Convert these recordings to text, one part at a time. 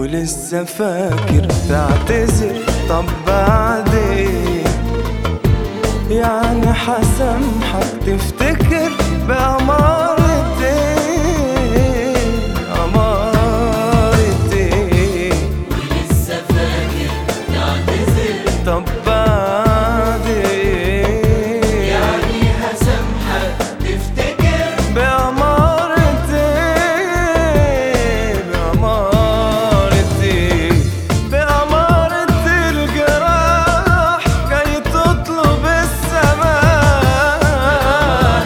ولسه فاكر تعتذر طب بعدين يعني حسامحك تفتكر بأمارة ايه أمارة ايه ولسه فاكر تعتذر طب بعدين يعني هسامحك تفتكر بأمارة ايه بأمارة ايه بأمارة الجراح جاي تطلب السماح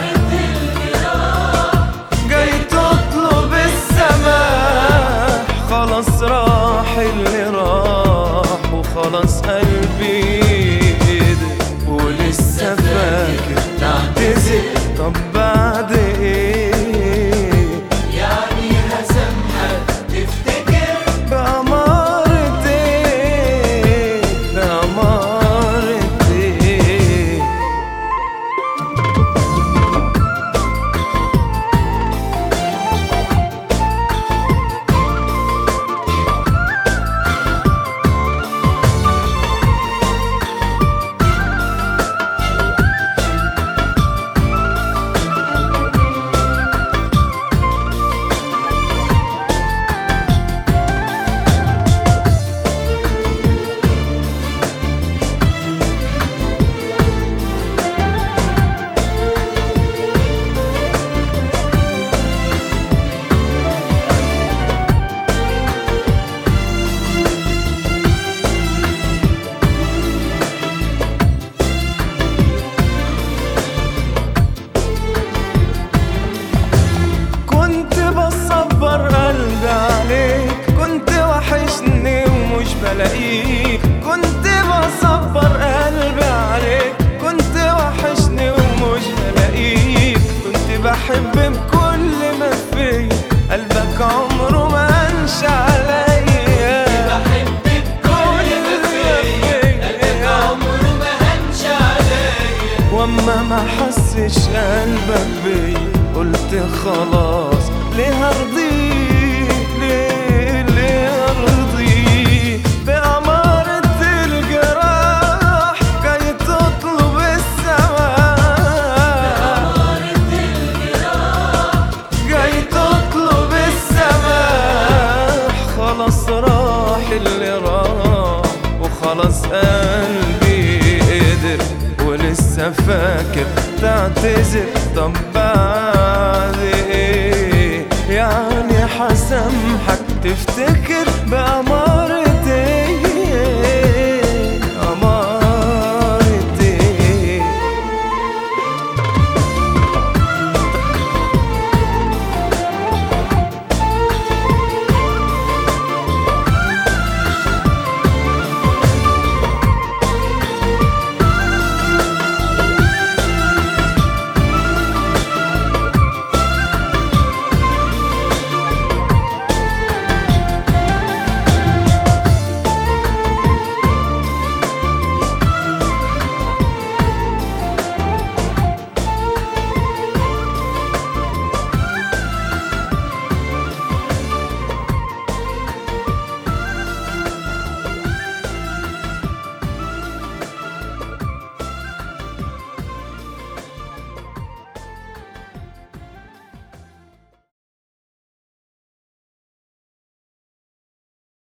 جاي تطلب السماح خلاص راح اللي راح وخلاص قلبي قدر ولسه فاكر تعتذر طب بعد ايه يعني هسامحك تفتكر بأمارة ايه بأمارة ايه كنت بصبر قلبي عليك كنت وحشني ومش بلاقيك كنت بصبر قلبي عليك كنت وحشني ومش بلاقيك كنت بحب بكل ما فيا قلبك عمره ما انشى عليا بحب بكل ما فيا قلبك عمره ما هنش عليا واما ما حسش قلبك بيا قلت خلاص ليه ارضيك ليه ليه ارضيك بأمارة الجراح جاي تطلب السماح جاي تطلب السماح خلاص راح اللي راح وخلاص قلبي قدر ولسه فاكر تعتذر طب بعد ايه يعني حسامحك تفتكر بأمارة